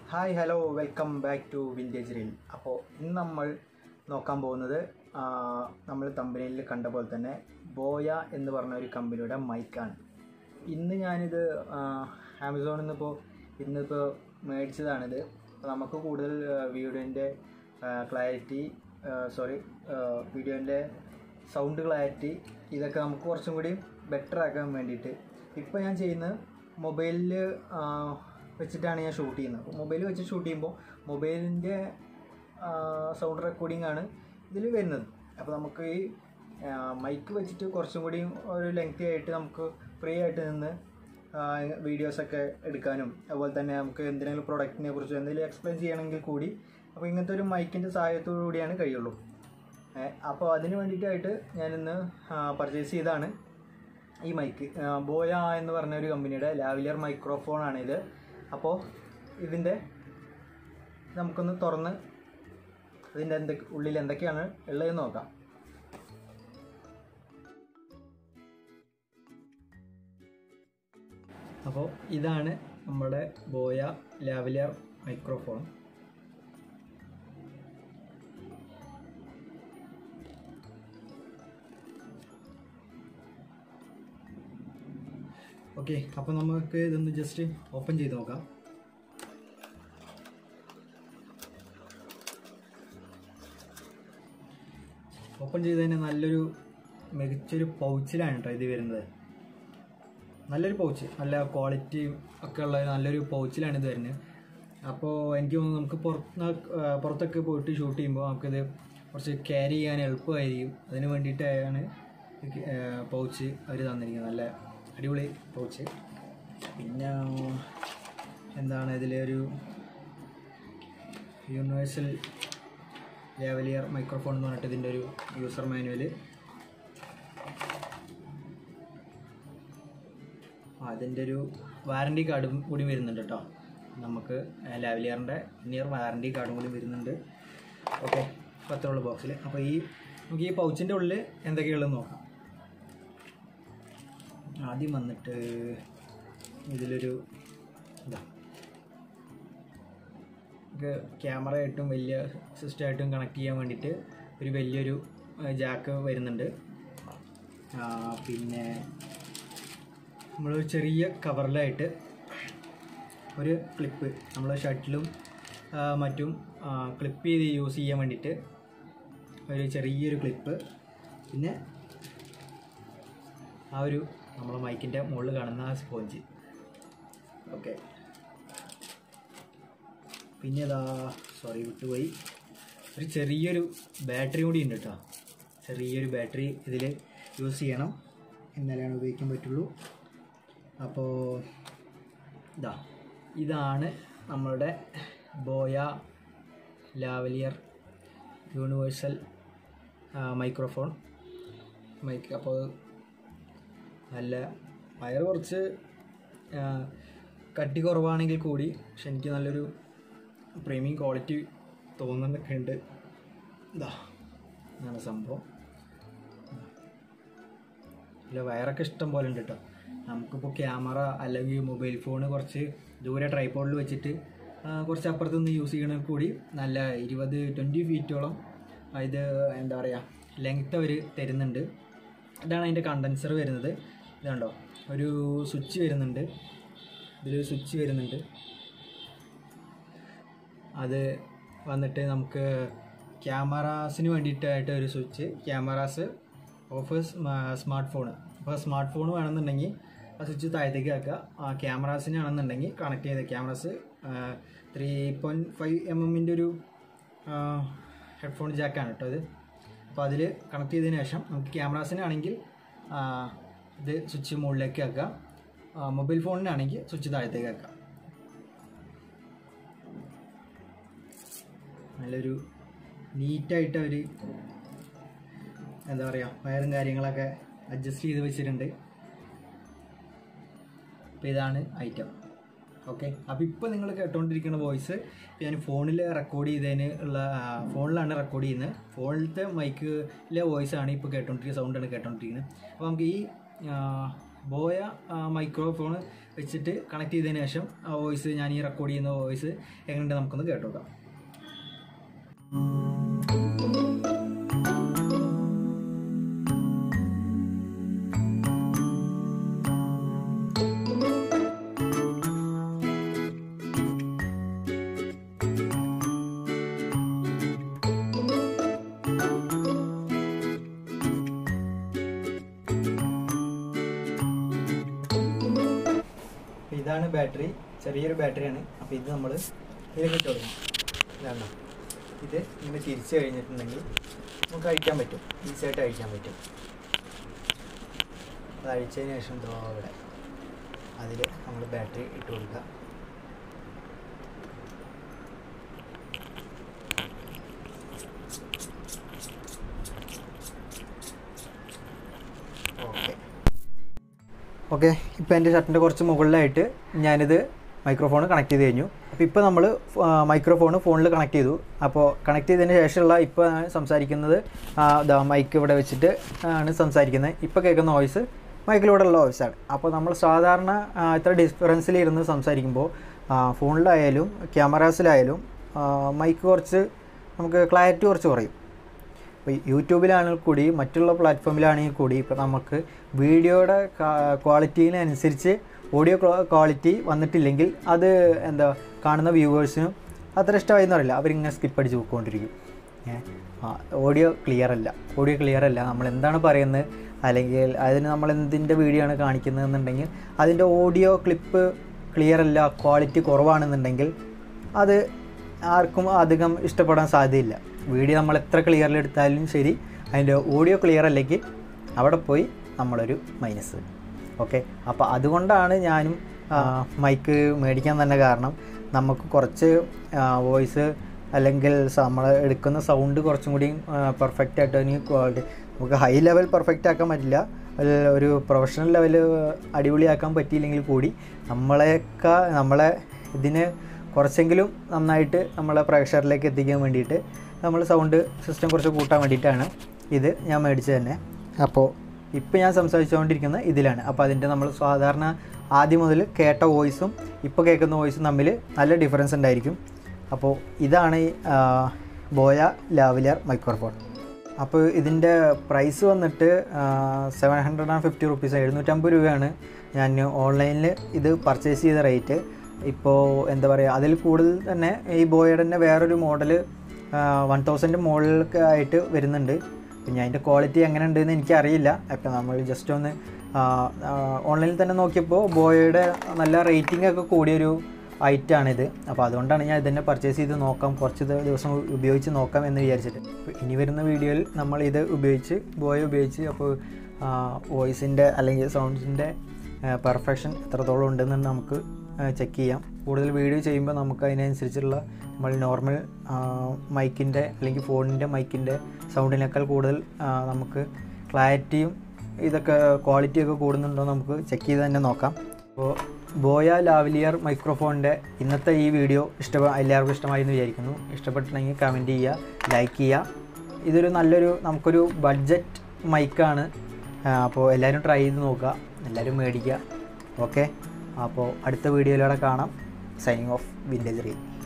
hi hello welcome back to vintage reel അപ്പോൾ ഇന്ന് നമ്മൾ നോക്കാൻ പോകുന്നത് ആ, നമ്മൾ തമ്പനിയിൽ കണ്ട പോലെ തന്നെ ബോയ എന്ന് പറഞ്ഞ ഒരു കമ്പനിയുടെ മൈക്കാണ് ഇന്ന് ഞാനിത് ആ, ആമസോണിൽ നിന്ന് ഇപ്പോൾ ഇന്നിപ്പോൾ മേടിച്ചതാണിത് അപ്പോൾ നമുക്ക് കൂടുതൽ വീഡിയോൻ്റെ ക്ലാരിറ്റി സോറി വീഡിയോൻ്റെ സൗണ്ട് ക്ലാരിറ്റി ഇതൊക്കെ നമുക്ക് കുറച്ചും കൂടി ബെറ്റർ ആക്കാൻ വേണ്ടിയിട്ട് ഇപ്പോൾ ഞാൻ ചെയ്യുന്നത് മൊബൈലിൽ വെച്ചിട്ടാണ് ഞാൻ ഷൂട്ട് ചെയ്യുന്നത് അപ്പോൾ മൊബൈൽ വെച്ച് ഷൂട്ട് ചെയ്യുമ്പോൾ മൊബൈലിൻ്റെ സൗണ്ട് റെക്കോർഡിംഗ് ആണ് ഇതിൽ വരുന്നത് അപ്പോൾ നമുക്ക് ഈ മൈക്ക് വെച്ചിട്ട് കുറച്ചും കൂടി ഒരു ലെങ്തി ആയിട്ട് നമുക്ക് ഫ്രീ ആയിട്ട് നിന്ന് വീഡിയോസൊക്കെ എടുക്കാനും അതുപോലെ തന്നെ നമുക്ക് എന്തെങ്കിലും പ്രൊഡക്റ്റിനെ കുറിച്ച് എന്തെങ്കിലും എക്സ്പ്ലെയിൻ ചെയ്യണമെങ്കിൽ കൂടി അപ്പോൾ ഇങ്ങനത്തെ ഒരു മൈക്കിൻ്റെ സഹായത്തോടു കൂടിയാണ് കഴിയുള്ളൂ ഏ, അപ്പോൾ അതിന് വേണ്ടിയിട്ടായിട്ട് ഞാനിന്ന് പർച്ചേസ് ചെയ്താണ് ഈ മൈക്ക് ആ, ബോയ എന്ന് പറഞ്ഞ ഒരു കമ്പനിയുടെ ലാവിലിയർ മൈക്രോഫോൺ ആണ് ഇത് അപ്പോൾ ഇതിൻ്റെ നമുക്കൊന്ന് തുറന്ന് ഇതിൻ്റെ എന്തൊക്കെ ഉള്ളിൽ എന്തൊക്കെയാണ് ഉള്ളതെന്ന് നോക്കാം അപ്പോൾ ഇതാണ് നമ്മുടെ ബോയ ലാവിലിയർ മൈക്രോഫോൺ ഓക്കെ അപ്പോൾ നമുക്ക് ഇതൊന്ന് ജസ്റ്റ് ഓപ്പൺ ചെയ്ത് നോക്കാം ഓപ്പൺ ചെയ്ത് തന്നെ നല്ലൊരു മികച്ചൊരു പൗച്ചിലാണ് കേട്ടോ ഇത് വരുന്നത് നല്ലൊരു പൗച്ച് നല്ല ക്വാളിറ്റി ഒക്കെ ഉള്ള നല്ലൊരു പൗച്ചിലാണ് ഇത് വരുന്നത് അപ്പോൾ എനിക്ക് തോന്നുന്നു നമുക്ക് പുറത്ത് പുറത്തൊക്കെ പോയിട്ട് ഷൂട്ട് ചെയ്യുമ്പോൾ നമുക്കിത് കുറച്ച് ക്യാരി ചെയ്യാൻ എളുപ്പമായിരിക്കും അതിന് വേണ്ടിയിട്ടാണ് പൗച്ച് അവർ തന്നിരിക്കുന്നത് നല്ല അടിപൊളി പൗച്ച് പിന്നെ എന്താണ് ഇതിലൊരു യൂണിവേഴ്സൽ ലാവലിയർ മൈക്രോഫോൺ എന്ന് പറഞ്ഞിട്ട് ഇതിൻ്റെ ഒരു യൂസർ മാനുവൽ അതിൻ്റെ ഒരു വാറണ്ടി കാർഡും കൂടി വരുന്നുണ്ട് കേട്ടോ നമുക്ക് ലാവലിയറിൻ്റെ നിയർ വാറണ്ടി കാർഡും കൂടി വരുന്നുണ്ട് ഓക്കെ പത്തുള്ള ബോക്സിൽ അപ്പോൾ ഈ നമുക്ക് ഈ പൗച്ചിൻ്റെ ഉള്ളിൽ എന്തൊക്കെയുള്ളതെന്ന് നോക്കാം ആദ്യം വന്നിട്ട് ഇതിലൊരു ഇതാ നമുക്ക് ക്യാമറ ആയിട്ടും വലിയ സിസ്റ്റമായിട്ടും കണക്ട് ചെയ്യാൻ വേണ്ടിയിട്ട് ഒരു വലിയൊരു ജാക്ക് വരുന്നുണ്ട് ആ, പിന്നെ നമ്മൾ ചെറിയ കവറിലായിട്ട് ഒരു ക്ലിപ്പ് നമ്മൾ ഷട്ടിലും മറ്റും ക്ലിപ്പ് ചെയ്ത് യൂസ് ചെയ്യാൻ വേണ്ടിയിട്ട് ഒരു ചെറിയൊരു ക്ലിപ്പ് പിന്നെ ആ ഒരു നമ്മളെ മൈക്കിൻ്റെ മുകളിൽ കാണുന്ന ആ സ്പോഞ്ച് ഓക്കെ പിന്നെ ഇതാ സോറി വിട്ടുപോയി ഒരു ചെറിയൊരു ബാറ്ററി കൂടി ഉണ്ട് കേട്ടോ ചെറിയൊരു ബാറ്ററി ഇതിൽ യൂസ് ചെയ്യണം എന്നാലാണ് ഉപയോഗിക്കാൻ പറ്റുള്ളൂ അപ്പോൾ ഇതാ ഇതാണ് നമ്മളുടെ Boya lavalier universal microphone mic അപ്പോൾ നല്ല വയർ കുറച്ച് ആ, കട്ടി കുറവാണെങ്കിൽ കൂടി പക്ഷെ എനിക്ക് നല്ലൊരു പ്രീമിയം ക്വാളിറ്റി തോന്നുന്നൊക്കെ ഉണ്ട് ഇതാ ഇതാണ് സംഭവം ഇല്ല വയറൊക്കെ ഇഷ്ടം പോലെ ഉണ്ട് കേട്ടോ നമുക്കിപ്പോൾ ക്യാമറ അല്ലെങ്കിൽ മൊബൈൽ ഫോൺ കുറച്ച് ദൂരെ ട്രൈപ്പോഡിൽ വെച്ചിട്ട് ആ, കുറച്ച് അപ്പുറത്ത് നിന്ന് യൂസ് ചെയ്യണ കൂടി നല്ല ഇരുപത് ട്വൻറ്റി ഫീറ്റോളം ഇത് എന്താ പറയുക ലെങ്ത് അവർ തരുന്നുണ്ട് ഇതാണ് അതിൻ്റെ കണ്ടൻസർ വരുന്നത് ഇതുണ്ടോ ഒരു സ്വിച്ച് വരുന്നുണ്ട് ഇതിലൊരു സ്വിച്ച് വരുന്നുണ്ട് അത് വന്നിട്ട് നമുക്ക് ക്യാമറാസിന് വേണ്ടിയിട്ടായിട്ട് ഒരു switch cameras of smart phone അപ്പോൾ സ്മാർട്ട് ഫോൺ വേണമെന്നുണ്ടെങ്കിൽ ആ സ്വിച്ച് താഴത്തേക്ക് ആക്കുക ആ ക്യാമറാസിനാണെന്നുണ്ടെങ്കിൽ കണക്ട് ചെയ്ത cameras three point five M എമ്മിൻ്റെ ഒരു ഹെഡ്ഫോൺ ജാക്കാണ് കേട്ടോ ഇത് അപ്പോൾ അതിൽ കണക്ട് ചെയ്തതിന് ശേഷം നമുക്ക് ക്യാമറാസിനാണെങ്കിൽ ആ, ഇത് സ്വിച്ച് മുകളിലേക്ക് ആക്കുക ആ, മൊബൈൽ ഫോണിനാണെങ്കിൽ സ്വിച്ച് താഴത്തേക്ക് ആക്കുക നല്ലൊരു നീറ്റായിട്ട് അവർ എന്താ പറയുക വയറും കാര്യങ്ങളൊക്കെ അഡ്ജസ്റ്റ് ചെയ്ത് വെച്ചിട്ടുണ്ട് അപ്പോൾ ഇതാണ് ഐറ്റം ഓക്കെ അപ്പോൾ ഇപ്പോൾ നിങ്ങൾ കേട്ടുകൊണ്ടിരിക്കുന്ന വോയിസ് ഞാൻ ഫോണിൽ റെക്കോർഡ് ചെയ്തതിന് ഉള്ള ആ, ഫോണിലാണ് റെക്കോർഡ് ചെയ്യുന്നത് ഫോണിലത്തെ മൈക്കിലെ വോയിസ് ആണ് ഇപ്പോൾ കേട്ടോണ്ടിരിക്കുന്ന സൗണ്ടാണ് കേട്ടോണ്ടിരിക്കുന്നത് അപ്പോൾ നമുക്ക് ഈ ബോയ മൈക്രോഫോൺ വെച്ചിട്ട് കണക്ട് ചെയ്തതിന് ശേഷം ആ വോയിസ് ഞാൻ ഈ റെക്കോർഡ് ചെയ്യുന്ന വോയിസ് എങ്ങനെയുണ്ട് നമുക്കൊന്ന് കേട്ടോക്കാം അപ്പോൾ ഇതാണ് ബാറ്ററി ചെറിയൊരു ബാറ്ററിയാണ് അപ്പോൾ ഇത് നമ്മൾ ഇതിലേക്ക് ഇട്ട് കൊടുക്കണം ഇതാണ് ഇത് ഇങ്ങനെ തിരിച്ച് കഴിഞ്ഞിട്ടുണ്ടെങ്കിൽ നമുക്ക് അഴിക്കാൻ പറ്റും ഈസിയായിട്ട് അഴിക്കാൻ പറ്റും അത് അഴിച്ചതിന് ശേഷം ദോ അവിടെ അതിൽ നമ്മൾ ബാറ്ററി ഇട്ട് കൊടുക്കുക ഓക്കെ ഓക്കെ ഇപ്പോൾ എൻ്റെ ഷർട്ടിൻ്റെ കുറച്ച് മുകളിലായിട്ട് ഞാനിത് മൈക്രോഫോൺ കണക്ട് ചെയ്ത് കഴിഞ്ഞു അപ്പോൾ ഇപ്പോൾ നമ്മൾ മൈക്രോഫോൺ ഫോണിൽ കണക്ട് ചെയ്തു അപ്പോൾ കണക്ട് ചെയ്തതിന് ശേഷമുള്ള ഇപ്പോൾ ഞാൻ സംസാരിക്കുന്നത് ഇതാ മൈക്ക് ഇവിടെ വെച്ചിട്ട് ആണ് സംസാരിക്കുന്നത് ഇപ്പോൾ കേൾക്കുന്ന വോയിസ് മൈക്കിലൂടെയുള്ള വോയിസാണ് അപ്പോൾ നമ്മൾ സാധാരണ ആ, ഇത്ര ഡിഫറൻസിലിരുന്ന് സംസാരിക്കുമ്പോൾ ഫോണിലായാലും ക്യാമറാസിലായാലും മൈക്ക് കുറച്ച് നമുക്ക് ക്ലാരിറ്റി കുറച്ച് കുറയും ഇപ്പോൾ യൂട്യൂബിലാണെങ്കിൽ കൂടി മറ്റുള്ള പ്ലാറ്റ്ഫോമിലാണെങ്കിൽ കൂടി ഇപ്പോൾ നമുക്ക് വീഡിയോയുടെ ക്വാളിറ്റീനനുസരിച്ച് ഓഡിയോ ക്വാളിറ്റി വന്നിട്ടില്ലെങ്കിൽ അത് എന്താ കാണുന്ന വ്യൂവേഴ്സിനും അത്ര ഇഷ്ടമായി എന്നറിയില്ല അവരിങ്ങനെ സ്കിപ്പ് അടിച്ച് പോയിക്കൊണ്ടിരിക്കും ഓഡിയോ ക്ലിയർ അല്ല ഓഡിയോ ക്ലിയർ അല്ല നമ്മൾ എന്താണ് പറയുന്നത് അല്ലെങ്കിൽ അതിന് നമ്മൾ എന്തിൻ്റെ വീഡിയോ ആണ് കാണിക്കുന്നതെന്നുണ്ടെങ്കിൽ അതിൻ്റെ ഓഡിയോ ക്ലിപ്പ് ക്ലിയർ അല്ല ക്വാളിറ്റി കുറവാണെന്നുണ്ടെങ്കിൽ അത് ആർക്കും അധികം ഇഷ്ടപ്പെടാൻ സാധ്യതയില്ല വീഡിയോ നമ്മൾ എത്ര ക്ലിയറിൽ എടുത്താലും ശരി അതിൻ്റെ ഓഡിയോ ക്ലിയർ അല്ലെങ്കിൽ അവിടെ പോയി നമ്മളൊരു മൈനസ് ഓക്കെ അപ്പോൾ അതുകൊണ്ടാണ് ഞാനും മൈക്ക് മേടിക്കാൻ തന്നെ കാരണം നമുക്ക് കുറച്ച് വോയിസ് അല്ലെങ്കിൽ നമ്മൾ എടുക്കുന്ന സൗണ്ട് കുറച്ചും കൂടി പെർഫെക്റ്റ് ആയിട്ട് ഇനി quality- നമുക്ക് ഹൈ ലെവൽ പെർഫെക്റ്റ് ആക്കാൻ പറ്റില്ല ഒരു ഒരു പ്രൊഫഷണൽ ലെവൽ അടിപൊളിയാക്കാൻ പറ്റിയില്ലെങ്കിൽ കൂടി നമ്മളെയൊക്കെ നമ്മളെ ഇതിന് കുറച്ചെങ്കിലും നന്നായിട്ട് നമ്മളെ പ്രേക്ഷകരിലേക്ക് എത്തിക്കാൻ വേണ്ടിയിട്ട് നമ്മൾ സൗണ്ട് സിസ്റ്റം കുറച്ച് കൂട്ടാൻ വേണ്ടിയിട്ടാണ് ഇത് ഞാൻ മേടിച്ചത് തന്നെ അപ്പോൾ ഇപ്പോൾ ഞാൻ സംസാരിച്ചുകൊണ്ടിരിക്കുന്നത് ഇതിലാണ് അപ്പോൾ അതിൻ്റെ നമ്മൾ സാധാരണ ആദ്യം മുതൽ കേട്ട വോയിസും ഇപ്പോൾ കേൾക്കുന്ന വോയിസും തമ്മിൽ നല്ല ഡിഫറൻസ് ഉണ്ടായിരിക്കും അപ്പോൾ ഇതാണ് ഈ ആ, ബോയ ലാവിലിയർ മൈക്രോഫോൺ അപ്പോൾ ഇതിൻ്റെ പ്രൈസ് വന്നിട്ട് seven hundred and fifty rupees എഴുന്നൂറ്റമ്പത് രൂപയാണ് ഞാൻ ഓൺലൈനിൽ ഇത് പർച്ചേസ് ചെയ്ത റേറ്റ് ഇപ്പോൾ എന്താ പറയുക അതിൽ കൂടുതൽ തന്നെ ഈ ബോയുടെ തന്നെ വേറൊരു മോഡൽ വൺ തൗസൻഡ് മുകളിലൊക്കെ ആയിട്ട് വരുന്നുണ്ട് പിന്നെ അതിൻ്റെ ക്വാളിറ്റി എങ്ങനെ ഉണ്ടെന്ന് എനിക്കറിയില്ല അപ്പോൾ നമ്മൾ ജസ്റ്റ് ഒന്ന് ഓൺലൈനിൽ തന്നെ നോക്കിയപ്പോൾ ബോയയുടെ നല്ല റേറ്റിംഗ് ഒക്കെ കൂടിയൊരു ഐറ്റാണിത് അപ്പോൾ അതുകൊണ്ടാണ് ഞാൻ ഇതന്നെ പർച്ചേസ് ചെയ്ത് നോക്കാം കുറച്ച് ദി- ദിവസം ഉപയോഗിച്ച് നോക്കാം എന്ന് വിചാരിച്ചിട്ട് അപ്പോൾ ഇനി വരുന്ന വീഡിയോയിൽ നമ്മൾ ഇത് ഉപയോഗിച്ച് ബോയ ഉപയോഗിച്ച് അപ്പോൾ വോയിസിൻ്റെ അല്ലെങ്കിൽ സൗണ്ട്സിൻ്റെ പെർഫെക്ഷൻ എത്രത്തോളം ഉണ്ടെന്ന് നമുക്ക് ചെക്ക് ചെയ്യാം കൂടുതൽ വീഡിയോ ചെയ്യുമ്പോൾ നമുക്ക് അതിനനുസരിച്ചുള്ള നമ്മൾ നോർമൽ മൈക്കിൻ്റെ അല്ലെങ്കിൽ ഫോണിൻ്റെ മൈക്കിൻ്റെ സൗണ്ടിനേക്കാൾ കൂടുതൽ ആ, നമുക്ക് ക്ലാരിറ്റിയും ഇതൊക്കെ ക്വാളിറ്റിയൊക്കെ കൂടുന്നുണ്ടോ എന്ന് നമുക്ക് ചെക്ക് ചെയ്ത് തന്നെ നോക്കാം അപ്പോൾ ബോയ ലാവലിയർ മൈക്രോഫോണിൻ്റെ ഇന്നത്തെ ഈ വീഡിയോ ഇഷ്ട എല്ലാവർക്കും ഇഷ്ടമായി എന്ന് വിചാരിക്കുന്നു ഇഷ്ടപ്പെട്ടിട്ടുണ്ടെങ്കിൽ കമൻറ്റ് ചെയ്യുക ലൈക്ക് ചെയ്യുക ഇതൊരു നല്ലൊരു നമുക്കൊരു ബഡ്ജറ്റ് മൈക്കാണ് അപ്പോൾ എല്ലാവരും ട്രൈ ചെയ്ത് നോക്കുക എല്ലാവരും മേടിക്കുക ഓക്കെ അപ്പോൾ അടുത്ത വീഡിയോയിലൂടെ കാണാം സൈനിങ് ഓഫ് വിൻറ്റേജ് റീ